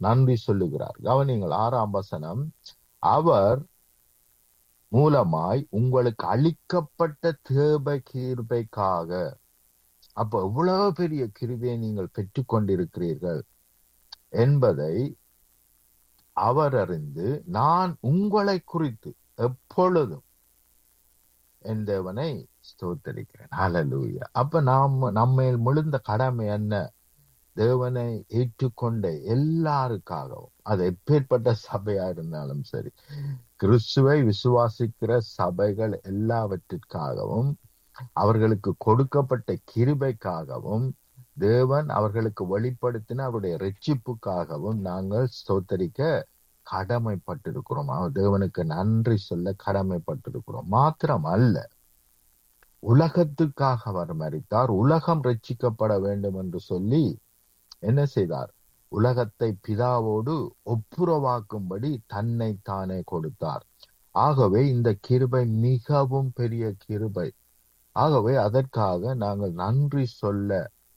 நன்றி சொல்லுகிறார் கவனிங்கள் ஆறாம் வசனம் அவர் மூலமாய் உங்களுக்கு அளிக்கப்பட்ட தேவ கிருபைக்காக அப்ப எவ்வளவு பெரிய கிருபையை நீங்கள் பெற்றுக்கொண்டிருக்கிறீர்கள் என்பதை அவர் அறிந்து நான் உங்களை குறித்து எப்பொழுதும் என் தேவனை ஸ்தோத்தரிக்கிறேன் ஹalleluya அப்ப நாம் நம்மேல் முழுந்த கடமை என்ன தேவனை ஏற்றுக்கொண்ட எல்லாருக்காகவும் அது எப்பேற்பட்ட சபையா இருந்தாலும் சரி கிறிஸ்துவை விசுவாசிக்கிற சபைகள் எல்லாவற்றிற்காகவும் அவர்களுக்கு கொடுக்கப்பட்ட கிருபைக்காகவும் தேவன் அவர்களுக்கு வெளிப்படுத்தின அவருடைய ரட்சிப்புக்காகவும் நாங்கள் ஸ்தோத்தரிக்க கடமைப்பட்டிருக்கிறோம் அவர் தேவனுக்கு நன்றி சொல்ல கடமைப்பட்டிருக்கிறோம் மாத்திரம் அல்ல உலகத்துக்காக அவர் மறித்தார் உலகம் ரட்சிக்கப்பட வேண்டும் என்று சொல்லி என்ன செய்தார் உலகத்தை பிதாவோடு ஒப்புரவாக்கும்படி தன்னை தானே கொடுத்தார் ஆகவே இந்த கிருபை மிகவும் பெரிய கிருபை ஆகவே அதற்காக நாங்கள் நன்றி சொல்ல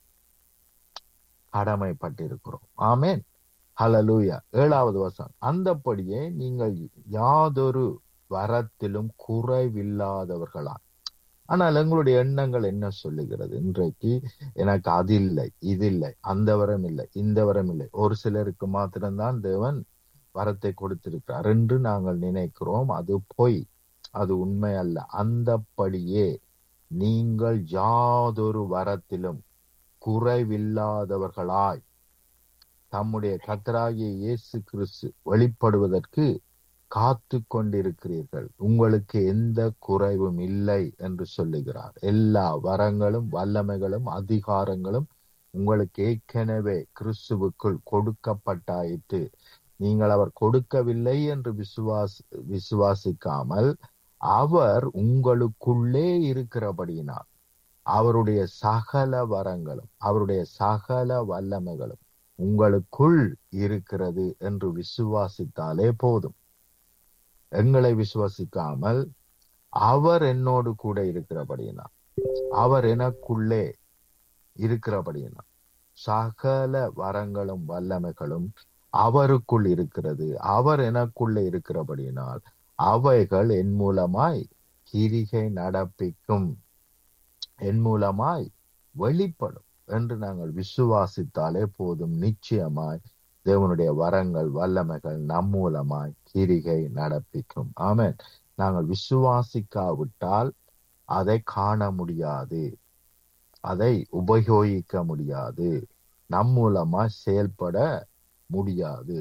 கடமைப்பட்டிருக்கிறோம் ஆமேன் ஹலலூயா ஏழாவது வசனம் அந்தப்படியே நீங்கள் யாதொரு வரத்திலும் குறைவில்லாதவர்களா ஆனால் எங்களுடைய எண்ணங்கள் என்ன சொல்லுகிறது இன்றைக்கு எனக்கு அது இல்லை இது இல்லை அந்த வரம் இல்லை இந்த வரம் இல்லை ஒரு சிலருக்கு மாத்திரம்தான் தேவன் வரத்தை கொடுத்திருக்கிறார் என்று நாங்கள் நினைக்கிறோம் அது பொய் அது உண்மை அல்ல அந்தப்படியே நீங்கள் யாதொரு வரத்திலும் குறைவில்லாதவர்களாய் தம்முடைய கத்தராகிய இயேசு கிறிஸ்து வெளிப்படுவதற்கு காத்து கொண்டிருக்கிறீர்கள் உங்களுக்கு எந்த குறைவும் இல்லை என்று சொல்லுகிறார் எல்லா வரங்களும் வல்லமைகளும் அதிகாரங்களும் உங்களுக்கு ஏற்கனவே கிறிஸ்துவுக்குள் கொடுக்கப்பட்டாயிற்று நீங்கள் அவர் கொடுக்கவில்லை என்று விசுவாஸ் விசுவாசிக்காமல் அவர் உங்களுக்குள்ளே இருக்கிறபடியினால் அவருடைய சகல வரங்களும் அவருடைய சகல வல்லமைகளும் உங்களுக்குள் இருக்கிறது என்று விசுவாசித்தாலே போதும் எங்களை விசுவாசிக்காமல் அவர் என்னோடு கூட இருக்கிறபடியினால் அவர் எனக்குள்ளே இருக்கிறபடியினால் சகல வரங்களும் வல்லமைகளும் அவருக்குள் இருக்கிறது அவர் எனக்குள்ளே இருக்கிறபடியினால் அவைகள் என் மூலமாய் கிரிகை நடப்பிக்கும் என் மூலமாய் வெளிப்படும் என்று நாங்கள் விசுவாசித்தாலே போதும் நிச்சயமாய் தேவனுடைய வரங்கள் வல்லமைகள் நம் மூலமாய் கிரிகை நடப்பிக்கும் ஆமென் நாங்கள் விசுவாசிக்காவிட்டால் அதை காண முடியாது அதை உபயோகிக்க முடியாது நம் மூலமாய் செயல்பட முடியாது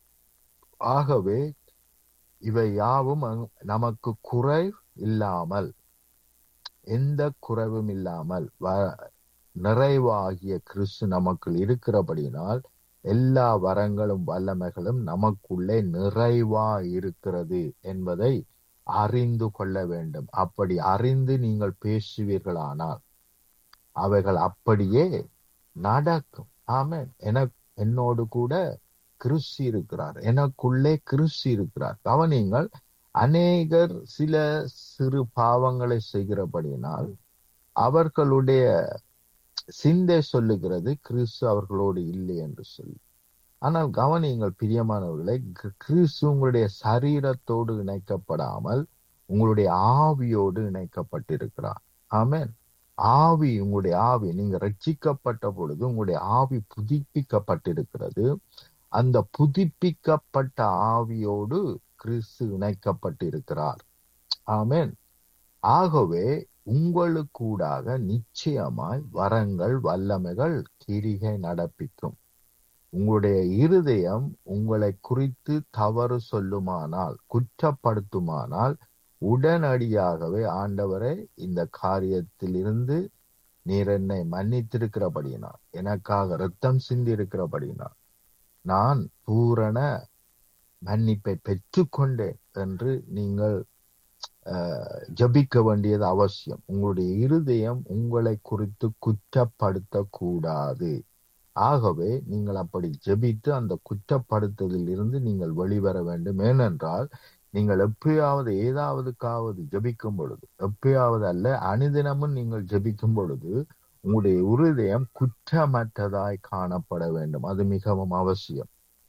ஆகவே இவை யாவும் அங்- நமக்கு குறை இல்லாமல் எந்த குறைவும் இல்லாமல் வ- நிறைவாகிய கிறிஸ்து நமக்குள் இருக்கிறபடியினால் எல்லா வரங்களும் வல்லமைகளும் நமக்குள்ளே நிறைவா இருக்கிறது என்பதை அறிந்து கொள்ள வேண்டும் அப்படி அறிந்து நீங்கள் பேசுவீர்களானால் அவைகள் அப்படியே நடக்கும் ஆமென் என என்னோடு கூட கிறிஸ்து இருக்கிறார் எனக்குள்ளே கிறிஸ்து இருக்கிறார் கவனிங்கள் அநேகர் சில சிறு பாவங்களை செய்கிறபடியினால் அவர்களுடைய சிந்தை சொல்லுகிறது கிறிஸ்து அவர்களோடு இல்லை என்று சொல்லி ஆனால் கவனியுங்கள் பிரியமானவர்களை கி- கிறிஸ்து உங்களுடைய சரீரத்தோடு இணைக்கப்படாமல் உங்களுடைய ஆவியோடு இணைக்கப்பட்டிருக்கிறார் ஆமென் ஆவி உங்களுடைய ஆவி நீங்க ரட்சிக்கப்பட்ட பொழுது உங்களுடைய ஆவி புதுப்பிக்கப்பட்டிருக்கிறது அந்த புதுப்பிக்கப்பட்ட ஆவியோடு கிறிஸ்து இணைக்கப்பட்டிருக்கிறார் ஆமென் ஆகவே உங்களுக்கூடாக நிச்சயமாய் வரங்கள் வல்லமைகள் கிரிகை நடப்பிக்கும் உங்களுடைய இருதயம் உங்களை குறித்து தவறு சொல்லுமானால் குற்றப்படுத்துமானால் உடனடியாகவே ஆண்டவரே இந்த காரியத்தில் இருந்து நீர் என்னை மன்னித்திருக்கிறபடியினால் எனக்காக ரத்தம் சிந்தி இருக்கிறபடியினால் நான் பூரண மன்னிப்பை பெற்றுக்கொண்டேன் என்று நீங்கள் அஹ், ஜெபிக்க வேண்டியது அவசியம் உங்களுடைய இருதயம் உங்களை குறித்து குற்றப்படுத்த கூடாது ஆகவே நீங்கள் அப்படி ஜெபித்து அந்த குற்றப்படுத்தலில் இருந்து நீங்கள் வெளிவர வேண்டும் ஏனென்றால் நீங்கள் எப்பயாவது ஏதாவதுக்காவது ஜெபிக்கும் பொழுது எப்பயாவது அல்ல அனுதினமும் நீங்கள் ஜெபிக்கும் பொழுது உங்களுடைய இருதயம் குற்றமற்றதாய் காணப்பட வேண்டும் அது மிகவும் அவசியம்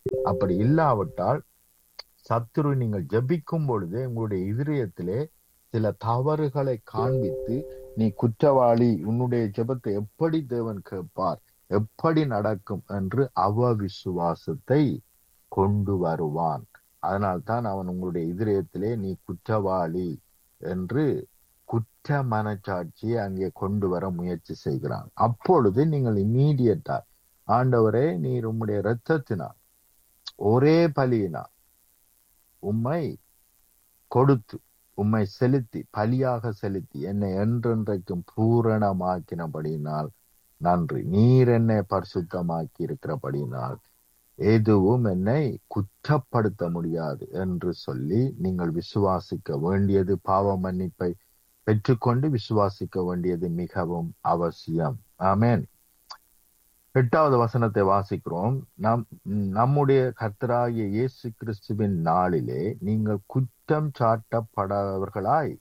அப்படி இல்லாவிட்டால் சத்துரு நீங்கள் ஜெபிக்கும் பொழுது உங்களுடைய இதயத்திலே சில தவறுகளை காண்பித்து நீ குற்றவாளி உன்னுடைய ஜெபத்தை எப்படி தேவன் கேட்பார் எப்படி நடக்கும் என்று அவவிசுவாசத்தை கொண்டு வருவான் அதனால்தான் அவன் உங்களுடைய இதயத்திலே நீ குற்றவாளி என்று குற்ற மனச்சாட்சியை அங்கே கொண்டு வர முயற்சி செய்கிறான் அப்பொழுது நீங்கள் இம்மீடியட்டா ஆண்டவரே நீர் உம்முடைய இரத்தத்தினால் ஒரே பலியினால் உம்மை கொடுத்து உம்மை செலுத்தி பலியாக செலுத்தி என்னை என்றென்றைக்கும் பூரணமாக்கினபடியினால் நன்றி நீர் என்னை பரிசுத்தமாக்கி இருக்கிறபடியினால் எதுவும் என்னை குற்றப்படுத்த முடியாது என்று சொல்லி நீங்கள் விசுவாசிக்க வேண்டியது பாவ மன்னிப்பை பெற்றுக்கொண்டு விசுவாசிக்க வேண்டியது மிகவும் அவசியம் ஆமேன் எட்டாவது வசனத்தை வாசிக்கிறோம் நம் நம்முடைய கர்த்தராகிய இயேசு கிறிஸ்துவின் நாளிலே நீங்கள் குற்றம் சாட்டப்படாதவர்களாய்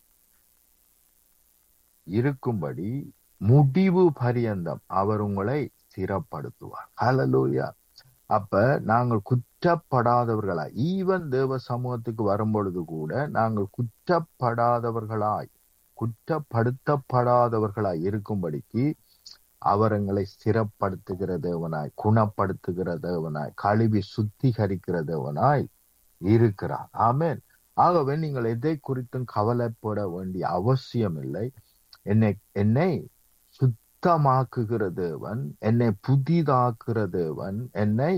இருக்கும்படி முடிவு பரியந்தம் அவர் உங்களை ஸ்திரப்படுத்துவார் ஹalleluya அப்ப நாங்கள் குற்றப்படாதவர்களாய் ஈவன் தேவ சமூகத்துக்கு வரும்பொழுது கூட நாங்கள் குற்றப்படாதவர்களாய் குற்றப்படுத்தப்படாதவர்களாய் இருக்கும்படிக்கு அவர் எங்களை ஸ்திரப்படுத்துகிற தேவனாய் குணப்படுத்துகிற தேவனாய் கழுவி சுத்திகரிக்கிற தேவனாய் இருக்கிறார் ஆமேன் ஆகவே நீங்கள் எதை குறித்தும் கவலைப்பட வேண்டிய அவசியம் இல்லை என்னை என்னை சுத்தமாக்குகிற தேவன் என்னை புதிதாக்குற தேவன் என்னை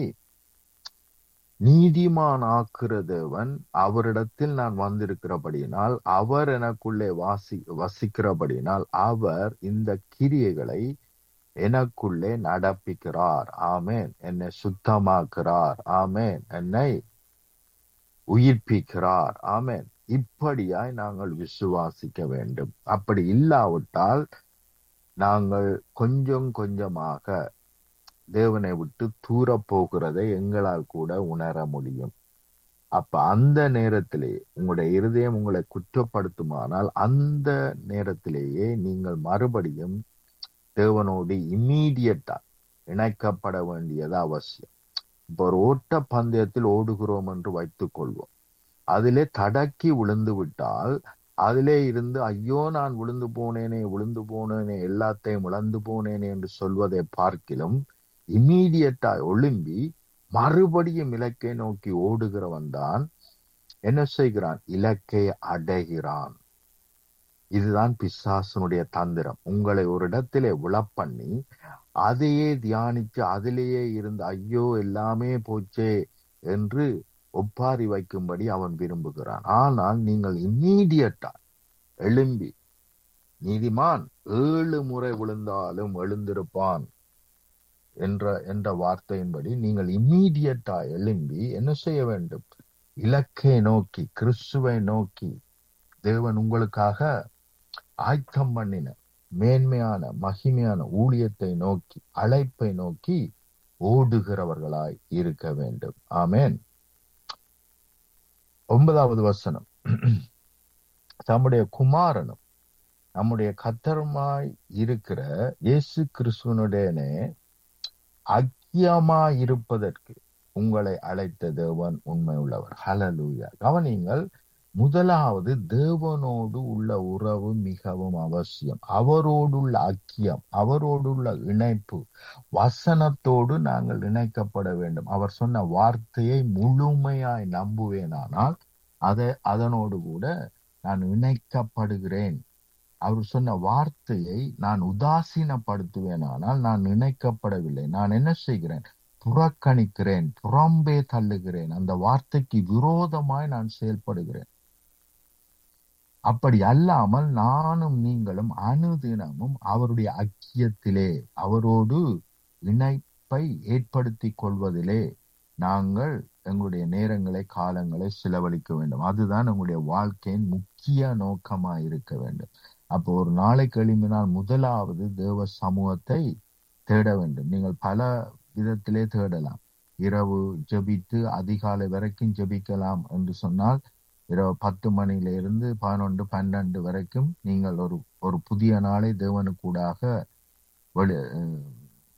நீதிமான் ஆக்குற தேவன் அவரிடத்தில் நான் வந்திருக்கிறபடியினால் அவர் எனக்குள்ளே வாசி வசிக்கிறபடியினால் அவர் இந்த கிரியைகளை எனக்குள்ளே நடப்பிக்கிறார் ஆமேன் என்னை சுத்தமாக்குறார் ஆமேன் என்னை உயிர்ப்பிக்கிறார் ஆமேன் இப்படியாய் நாங்கள் விசுவாசிக்க வேண்டும் அப்படி இல்லாவிட்டால் நாங்கள் கொஞ்சம் கொஞ்சமாக தேவனை விட்டு தூர போகிறதை எங்களால் கூட உணர முடியும் அப்ப அந்த நேரத்திலே உங்களுடைய இருதயம் உங்களை குற்றப்படுத்துமானால் அந்த நேரத்திலேயே நீங்கள் மறுபடியும் தேவனோடு இம்மீடியட்டா இணைக்கப்பட வேண்டியது அவசியம் இப்போ ஒரு ஓட்ட பந்தயத்தில் ஓடுகிறோம் என்று வைத்துக் கொள்வோம் அதிலே தடக்கி விழுந்து விட்டால் அதிலே இருந்து ஐயோ நான் விழுந்து போனேனே விழுந்து போனேனே எல்லாத்தையும் இழந்து போனேனே என்று சொல்வதை பார்க்கிலும் இம்மீடியட்டா ஒழும்பி மறுபடியும் இலக்கை நோக்கி ஓடுகிறவன் தான் என்ன செய்கிறான் இலக்கை அடைகிறான் இதுதான் பிசாசனுடைய தந்திரம் உங்களை ஒரு இடத்திலே விழப்பண்ணி அதையே தியானித்து அதிலேயே இருந்து ஐயோ எல்லாமே போச்சே என்று ஒப்பாரி வைக்கும்படி அவன் விரும்புகிறான் ஆனால் நீங்கள் இம்மீடியட்டா எழும்பி நீதிமான் ஏழு முறை விழுந்தாலும் எழுந்திருப்பான் என்ற என்ற வார்த்தையின்படி நீங்கள் இம்மீடியட்டா எழும்பி என்ன செய்ய வேண்டும் இலக்கை நோக்கி கிறிஸ்துவை நோக்கி தேவன் உங்களுக்காக ஆயத்தம் பண்ணின மேன்மையான மகிமையான ஊழியத்தை நோக்கி அழைப்பை நோக்கி ஓடுகிறவர்களாய் இருக்க வேண்டும் ஆமேன் ஒன்பதாவது வசனம் தம்முடைய குமாரனும் நம்முடைய கத்தருமாய் இருக்கிற இயேசு கிறிஸ்துவனுடனே ஐக்கியமாய் இருப்பதற்கு உங்களை அழைத்த தேவன் உண்மை உள்ளவர் ஹலலூயா கவனிங்கள் முதலாவது தேவனோடு உள்ள உறவு மிகவும் அவசியம் அவரோடுள்ள ஐக்கியம் அவரோடுள்ள இணைப்பு வசனத்தோடு நாங்கள் இணைக்கப்பட வேண்டும் அவர் சொன்ன வார்த்தையை முழுமையாய் நம்புவேனானால் அதை அதனோடு கூட நான் இணைக்கப்படுகிறேன் அவர் சொன்ன வார்த்தையை நான் உதாசீனப்படுத்துவேனானால் நான் நினைக்கப்படவில்லை நான் என்ன செய்கிறேன் புறக்கணிக்கிறேன் புறம்பே தள்ளுகிறேன் அந்த வார்த்தைக்கு விரோதமாய் நான் செயல்படுகிறேன் அப்படி அல்லாமல் நானும் நீங்களும் அனுதினமும் அவருடைய ஐக்கியத்திலே அவரோடு இணைப்பை ஏற்படுத்தி கொள்வதிலே நாங்கள் எங்களுடைய நேரங்களை காலங்களை செலவழிக்க வேண்டும் அதுதான் எங்களுடைய வாழ்க்கையின் முக்கிய நோக்கமா இருக்க வேண்டும் அப்போ ஒரு நாளைக்கு எழுப்பினால் முதலாவது தேவ சமூகத்தை தேட வேண்டும் நீங்கள் பல விதத்திலே தேடலாம் இரவு ஜபித்து அதிகாலை வரைக்கும் ஜபிக்கலாம் என்று சொன்னால் இரவு பத்து மணியில இருந்து பதினொன்று பன்னெண்டு வரைக்கும் நீங்கள் ஒரு ஒரு புதிய நாளை தேவனுக்கூடாக வெளி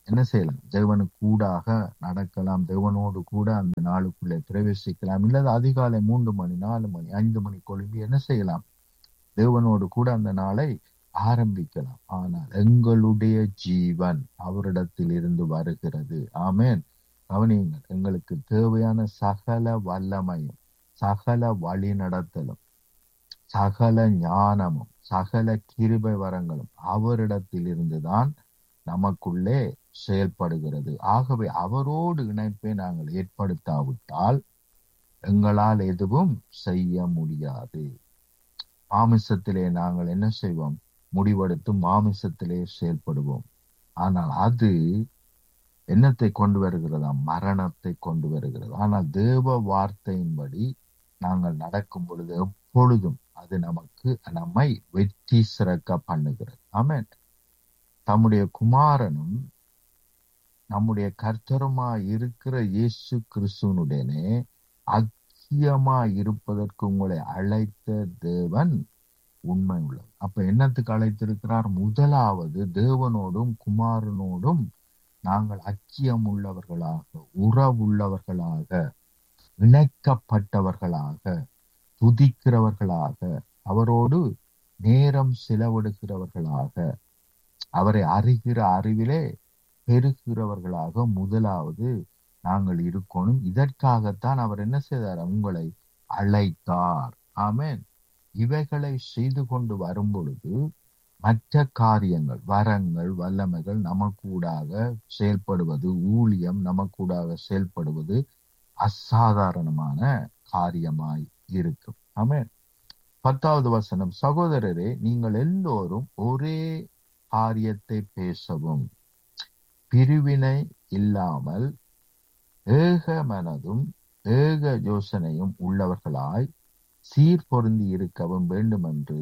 என்ன செய்யலாம் தேவனுக்கு கூடாக நடக்கலாம் தேவனோடு கூட அந்த நாளுக்குள்ளே பிரவேசிக்கலாம் இல்லது அதிகாலை மூன்று மணி நாலு மணி ஐந்து மணி கொழும்பி என்ன செய்யலாம் தேவனோடு கூட அந்த நாளை ஆரம்பிக்கலாம் ஆனால் எங்களுடைய ஜீவன் அவரிடத்தில் இருந்து வருகிறது ஆமேன் கவனியுங்கள் எங்களுக்கு தேவையான சகல வல்லமையும் சகல வழி நடத்தலும் சகல ஞானமும் சகல கிருபை வரங்களும் அவரிடத்தில் இருந்துதான் நமக்குள்ளே செயல்படுகிறது ஆகவே அவரோடு இணைப்பை நாங்கள் ஏற்படுத்தாவிட்டால் எங்களால் எதுவும் செய்ய முடியாது மாமிசத்திலே நாங்கள் என்ன செய்வோம் முடிவெடுத்து மாமிசத்திலே செயல்படுவோம் ஆனால் அது என்னத்தை கொண்டு வருகிறதா மரணத்தை கொண்டு வருகிறது ஆனால் தேவ வார்த்தையின்படி நாங்கள் நடக்கும் பொழுது எப்பொழுதும் அது நமக்கு நம்மை வெற்றி சிறக்க பண்ணுகிறது ஆமேன் தம்முடைய குமாரனும் நம்முடைய கர்த்தருமா இருக்கிற இயேசு கிறிஸ்துவனுடனே ஐக்கியமா இருப்பதற்கு உங்களை அழைத்த தேவன் உண்மை உள்ளது அப்ப என்னத்துக்கு அழைத்திருக்கிறார் முதலாவது தேவனோடும் குமாரனோடும் நாங்கள் அச்சியம் உள்ளவர்களாக உறவுள்ளவர்களாக இணைக்கப்பட்டவர்களாக துதிக்கிறவர்களாக அவரோடு நேரம் செலவிடுகிறவர்களாக அவரை அறிகிற அறிவிலே பெருகிறவர்களாக முதலாவது நாங்கள் இருக்கணும் இதற்காகத்தான் அவர் என்ன செய்தார் உங்களை அழைத்தார் ஆமேன் இவைகளை செய்து கொண்டு வரும் பொழுது மற்ற காரியங்கள் வரங்கள் வல்லமைகள் நமக்கூடாக செயல்படுவது ஊழியம் நமக்கூடாக செயல்படுவது அசாதாரணமான காரியமாய் இருக்கும் ஆமேன் பத்தாவது வசனம் சகோதரரே நீங்கள் எல்லோரும் ஒரே காரியத்தை பேசவும் பிரிவினை இல்லாமல் ஏக மனதும் ஏக யோசனையும் உள்ளவர்களாய் சீர் பொருந்தி இருக்கவும் வேண்டும் என்று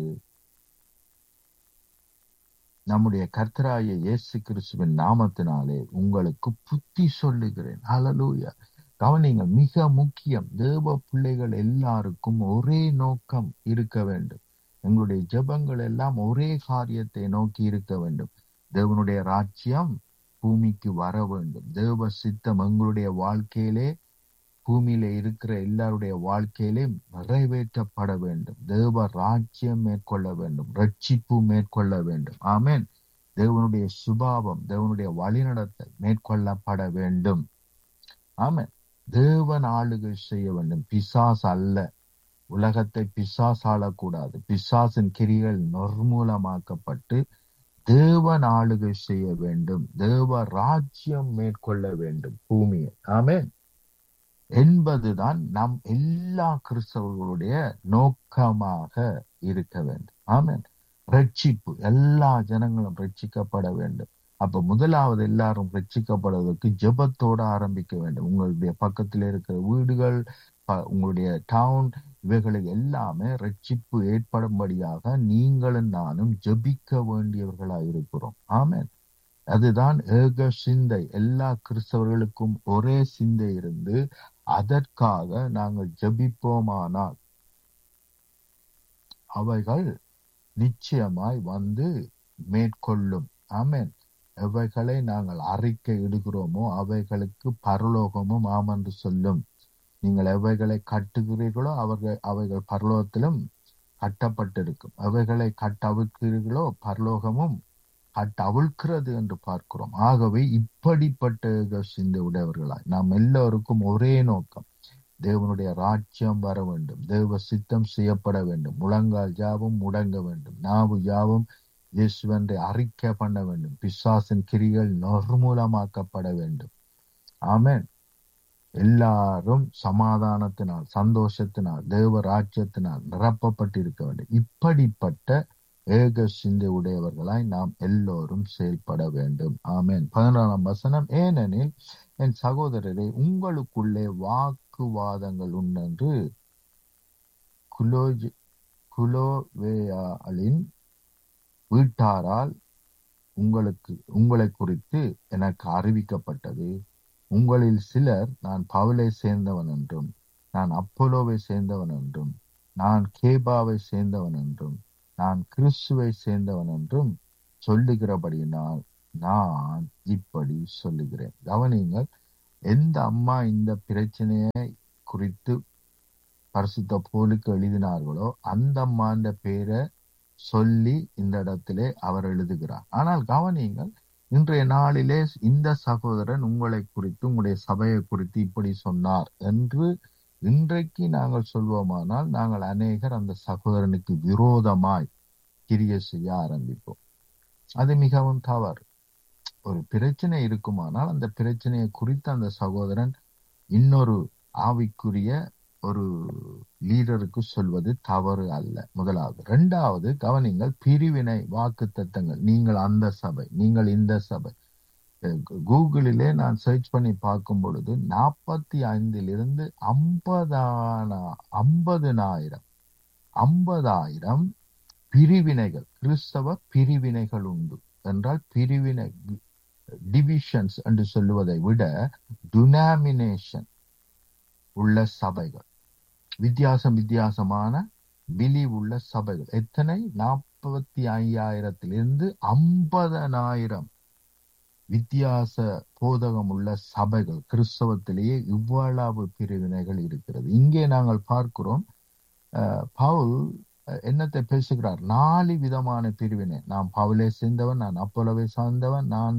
நம்முடைய கர்த்தராய இயேசு கிறிஸ்துவின் நாமத்தினாலே உங்களுக்கு புத்தி சொல்லுகிறேன் ஹalleluya கவனிங்க மிக முக்கியம் தேவ பிள்ளைகள் எல்லாருக்கும் ஒரே நோக்கம் இருக்க வேண்டும் எங்களுடைய ஜெபங்கள் எல்லாம் ஒரே காரியத்தை நோக்கி இருக்க வேண்டும் தேவனுடைய ராஜ்யம் பூமிக்கு வர வேண்டும் தேவ சித்தம் எங்களுடைய வாழ்க்கையிலே பூமியில இருக்கிற எல்லாருடைய வாழ்க்கையிலே நிறைவேற்றப்பட வேண்டும் தேவ ராஜ்யம் மேற்கொள்ள வேண்டும் ரட்சிப்பு மேற்கொள்ள வேண்டும் ஆமேன் தேவனுடைய சுபாவம் தேவனுடைய வழிநடத்தல் மேற்கொள்ளப்பட வேண்டும் ஆமேன் தேவன் ஆளுகை செய்ய வேண்டும் பிசாஸ் அல்ல உலகத்தை பிசாஸ் ஆளக்கூடாது பிசாசின் கிரிகள் நிர்மூலமாக்கப்பட்டு தேவன் ஆளுகை செய்ய வேண்டும் தேவ ராஜ்யம் மேற்கொள்ள வேண்டும் பூமியை ஆமேன் என்பதுதான் நம் எல்லா கிறிஸ்தவர்களுடைய நோக்கமாக இருக்க வேண்டும் ஆமேன் ரட்சிப்பு எல்லா ஜனங்களும் ரட்சிக்கப்பட வேண்டும் அப்ப முதலாவது எல்லாரும் ரட்சிக்கப்படுவதற்கு ஜெபத்தோட ஆரம்பிக்க வேண்டும் உங்களுடைய பக்கத்தில் இருக்கிற வீடுகள் உங்களுடைய டவுன் இவைகளை எல்லாமே ரட்சிப்பு ஏற்படும்படியாக நீங்களும் நானும் ஜபிக்க வேண்டியவர்களா இருக்கிறோம் ஆமேன் அதுதான் ஏக சிந்தை எல்லா கிறிஸ்தவர்களுக்கும் ஒரே சிந்தை இருந்து அதற்காக நாங்கள் ஜபிப்போமானால் அவைகள் நிச்சயமாய் வந்து மேற்கொள்ளும் ஆமேன் எவைகளை நாங்கள் அறிக்கை இடுகிறோமோ அவைகளுக்கு பரலோகமும் ஆமென்று சொல்லும் நீங்கள் எவைகளை கட்டுகிறீர்களோ அவர்கள் அவைகள் பரலோகத்திலும் கட்டப்பட்டிருக்கும் அவைகளை கட்டவிழ்க்கிறீர்களோ பரலோகமும் கட்டவிழ்க்கிறது என்று பார்க்கிறோம் ஆகவே இப்படிப்பட்ட சிந்தை உடையவர்களாய் நாம் எல்லோருக்கும் ஒரே நோக்கம் தேவனுடைய ராஜ்யம் வர வேண்டும் தேவ சித்தம் செய்யப்பட வேண்டும் முழங்கால் யாவும் முடங்க வேண்டும் நாவு யாவும் இயேசுவென்றை அறிக்கை பண்ண வேண்டும் பிசாசின் கிரிகள் நிர்மூலமாக்கப்பட வேண்டும் ஆமேன் எல்லாரும் சமாதானத்தினால் சந்தோஷத்தினால் தேவ ராஜ்யத்தினால் நிரப்பப்பட்டிருக்க வேண்டும் இப்படிப்பட்ட ஏக சிந்தை உடையவர்களாய் நாம் எல்லோரும் செயல்பட வேண்டும் ஆமேன் பதினாறாம் வசனம் ஏனெனில் என் சகோதரரை உங்களுக்குள்ளே வாக்குவாதங்கள் உண்டென்று குலோஜ் குலோவேயாலின் வீட்டாரால் உங்களுக்கு உங்களை குறித்து எனக்கு அறிவிக்கப்பட்டது உங்களில் சிலர் நான் பவுலை சேர்ந்தவன் என்றும் நான் அப்போலோவை சேர்ந்தவன் என்றும் நான் கேபாவை சேர்ந்தவன் என்றும் நான் கிறிஸ்துவை சேர்ந்தவன் என்றும் சொல்லுகிறபடியினால் நான் இப்படி சொல்லுகிறேன் கவனிங்கள் எந்த அம்மா இந்த பிரச்சனையை குறித்து பரிசுத்த போலுக்கு எழுதினார்களோ அந்த அம்மாண்ட பேரை சொல்லி இந்த இடத்திலே அவர் எழுதுகிறார் ஆனால் கவனியுங்கள் இன்றைய நாளிலே இந்த சகோதரன் உங்களை குறித்து உங்களுடைய சபையை குறித்து இப்படி சொன்னார் என்று இன்றைக்கு நாங்கள் சொல்வோமானால் நாங்கள் அநேகர் அந்த சகோதரனுக்கு விரோதமாய் கிரிய செய்ய ஆரம்பிப்போம் அது மிகவும் தவறு ஒரு பிரச்சனை இருக்குமானால் அந்த பிரச்சனையை குறித்து அந்த சகோதரன் இன்னொரு ஆவிக்குரிய ஒரு லீடருக்கு சொல்வது தவறு அல்ல முதலாவது இரண்டாவது கவனிங்கள் பிரிவினை வாக்கு தத்தங்கள் நீங்கள் அந்த சபை நீங்கள் இந்த சபை கூகுளிலே நான் சர்ச் பண்ணி பார்க்கும் பொழுது நாற்பத்தி ஐந்திலிருந்து ஐம்பதான ஐம்பதுனாயிரம் ஐம்பதாயிரம் பிரிவினைகள் கிறிஸ்தவ பிரிவினைகள் உண்டு என்றால் பிரிவினை டிவிஷன்ஸ் என்று சொல்லுவதை விட டுனாமினேஷன் உள்ள சபைகள் வித்தியாசம் வித்தியாசமான பிலி உள்ள சபைகள் எத்தனை நாற்பத்தி ஐயாயிரத்திலிருந்து ஐம்பதனாயிரம் வித்தியாச போதகம் உள்ள சபைகள் கிறிஸ்தவத்திலேயே இவ்வளவு பிரிவினைகள் இருக்கிறது இங்கே நாங்கள் பார்க்கிறோம் பவுல் என்னத்தை பேசுகிறார் நாலு விதமான பிரிவினை நான் பவுலே சேர்ந்தவன் நான் அப்போலவே சார்ந்தவன் நான்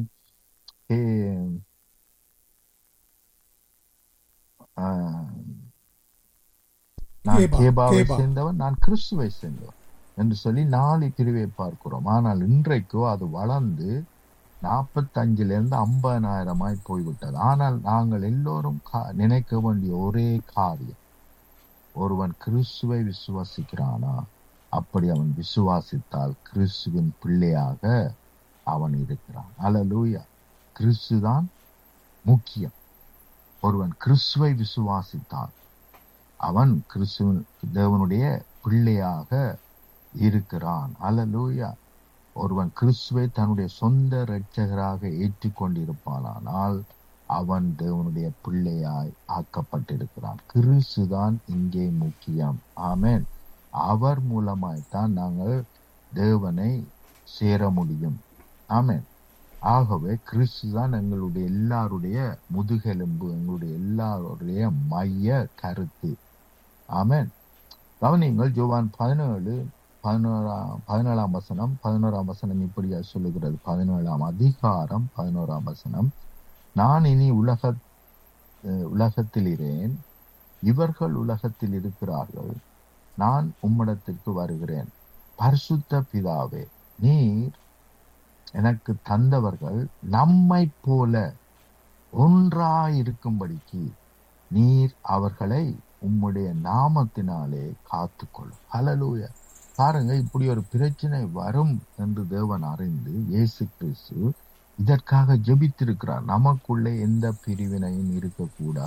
நான் கேபாவை சேர்ந்தவன் நான் கிறிஸ்துவை சேர்ந்தவன் என்று சொல்லி நாலு பிரிவை பார்க்கிறோம் ஆனால் இன்றைக்கோ அது வளர்ந்து நாற்பத்தஞ்சுல இருந்து ஐம்பதாயிரமாய் போய்விட்டது ஆனால் நாங்கள் எல்லோரும் நினைக்க வேண்டிய ஒரே காரியம் ஒருவன் கிறிஸ்துவை விசுவாசிக்கிறானா அப்படி அவன் விசுவாசித்தால் கிறிஸ்துவின் பிள்ளையாக அவன் இருக்கிறான் அலலூயா கிறிஸ்து தான் முக்கியம் ஒருவன் கிறிஸ்துவை விசுவாசித்தான் அவன் கிறிஸ்துவன் தேவனுடைய பிள்ளையாக இருக்கிறான் அலலூயா ஒருவன் கிறிஸ்துவை தன்னுடைய சொந்த இரட்சகராக ஏற்றுக்கொண்டிருப்பானால் அவன் தேவனுடைய பிள்ளையாய் ஆக்கப்பட்டிருக்கிறான் கிறிஸ்து தான் இங்கே முக்கியம் ஆமேன் அவர் மூலமாய்த்தான் நாங்கள் தேவனை சேர முடியும் ஆமேன் ஆகவே கிறிஸ்து தான் எங்களுடைய எல்லாருடைய முதுகெலும்பு எங்களுடைய எல்லாருடைய மைய கருத்து ஆமேன் கவனிங்கள் ஜோவான் பதினேழு பதினோராம் பதினேழாம் வசனம் பதினோராம் வசனம் இப்படியா சொல்லுகிறது பதினேழாம் அதிகாரம் பதினோராம் வசனம் நான் இனி உலக உலகத்திலிரேன் இவர்கள் உலகத்தில் இருக்கிறார்கள் நான் உம்மிடத்திற்கு வருகிறேன் பரிசுத்த பிதாவே நீர் எனக்கு தந்தவர்கள் நம்மை போல ஒன்றாயிருக்கும்படிக்கு நீர் அவர்களை உம்முடைய நாமத்தினாலே காத்துக்கொள்ளும் ஹலலூய பாருங்க இப்படி ஒரு பிரச்சனை வரும் என்று தேவன் அறிந்து இயேசு கிறிஸ்து இதற்காக ஜெபித்திருக்கிறார் நமக்குள்ளே எந்த பிரிவினையும் இருக்கக்கூடாது